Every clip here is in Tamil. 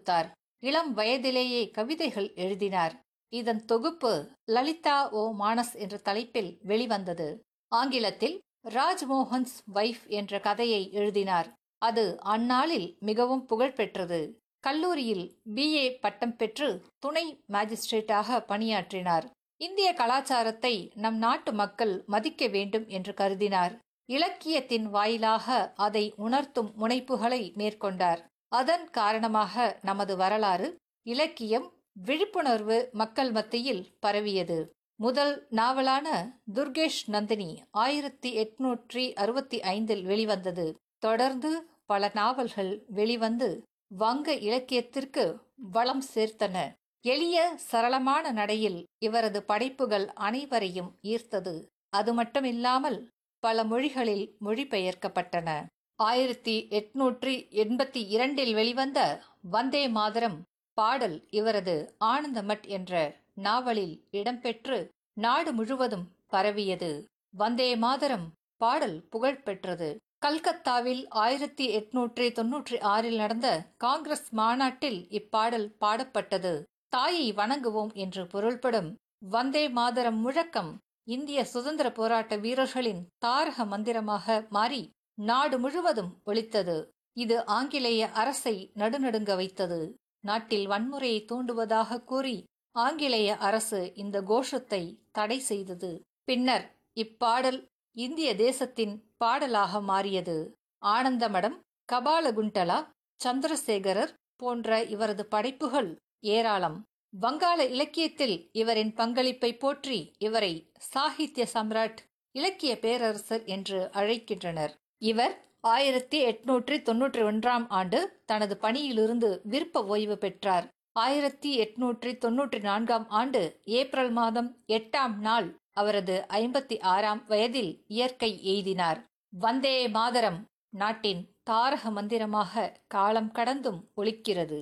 கொடுத்தார் இளம் வயதிலேயே கவிதைகள் எழுதினார் இதன் தொகுப்பு லலிதா ஓ மானஸ் என்ற தலைப்பில் வெளிவந்தது ஆங்கிலத்தில் ராஜ்மோகன்ஸ் வைஃப் என்ற கதையை எழுதினார் அது அந்நாளில் மிகவும் புகழ்பெற்றது கல்லூரியில் பிஏ பட்டம் பெற்று துணை மேஜிஸ்ட்ரேட்டாக பணியாற்றினார் இந்திய கலாச்சாரத்தை நம் நாட்டு மக்கள் மதிக்க வேண்டும் என்று கருதினார் இலக்கியத்தின் வாயிலாக அதை உணர்த்தும் முனைப்புகளை மேற்கொண்டார் அதன் காரணமாக நமது வரலாறு இலக்கியம் விழிப்புணர்வு மக்கள் மத்தியில் பரவியது முதல் நாவலான துர்கேஷ் நந்தினி ஆயிரத்தி எட்நூற்றி அறுபத்தி ஐந்தில் வெளிவந்தது தொடர்ந்து பல நாவல்கள் வெளிவந்து வங்க இலக்கியத்திற்கு வளம் சேர்த்தன எளிய சரளமான நடையில் இவரது படைப்புகள் அனைவரையும் ஈர்த்தது அது மட்டுமில்லாமல் பல மொழிகளில் மொழிபெயர்க்கப்பட்டன ஆயிரத்தி எட்நூற்றி எண்பத்தி இரண்டில் வெளிவந்த வந்தே மாதரம் பாடல் இவரது ஆனந்தமட் என்ற நாவலில் இடம்பெற்று நாடு முழுவதும் பரவியது வந்தே மாதரம் பாடல் புகழ் பெற்றது கல்கத்தாவில் ஆயிரத்தி எட்நூற்றி தொன்னூற்றி ஆறில் நடந்த காங்கிரஸ் மாநாட்டில் இப்பாடல் பாடப்பட்டது தாயை வணங்குவோம் என்று பொருள்படும் வந்தே மாதரம் முழக்கம் இந்திய சுதந்திர போராட்ட வீரர்களின் தாரக மந்திரமாக மாறி நாடு முழுவதும் ஒலித்தது இது ஆங்கிலேய அரசை நடுநடுங்க வைத்தது நாட்டில் வன்முறையை தூண்டுவதாக கூறி ஆங்கிலேய அரசு இந்த கோஷத்தை தடை செய்தது பின்னர் இப்பாடல் இந்திய தேசத்தின் பாடலாக மாறியது ஆனந்தமடம் கபாலகுண்டலா சந்திரசேகரர் போன்ற இவரது படைப்புகள் ஏராளம் வங்காள இலக்கியத்தில் இவரின் பங்களிப்பை போற்றி இவரை சாகித்ய சம்ராட் இலக்கிய பேரரசர் என்று அழைக்கின்றனர் இவர் ஆயிரத்தி எட்நூற்றி தொன்னூற்றி ஒன்றாம் ஆண்டு தனது பணியிலிருந்து விருப்ப ஓய்வு பெற்றார் ஆயிரத்தி எட்நூற்றி தொன்னூற்றி நான்காம் ஆண்டு ஏப்ரல் மாதம் எட்டாம் நாள் அவரது ஐம்பத்தி ஆறாம் வயதில் இயற்கை எய்தினார் வந்தே மாதரம் நாட்டின் தாரக மந்திரமாக காலம் கடந்தும் ஒலிக்கிறது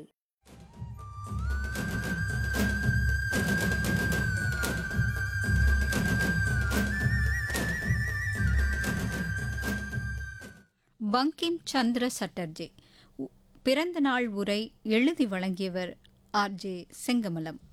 பங்கிம் சந்திர சட்டர்ஜி பிறந்த நாள் உரை எழுதி வழங்கியவர் ஆர் ஜே செங்கமலம்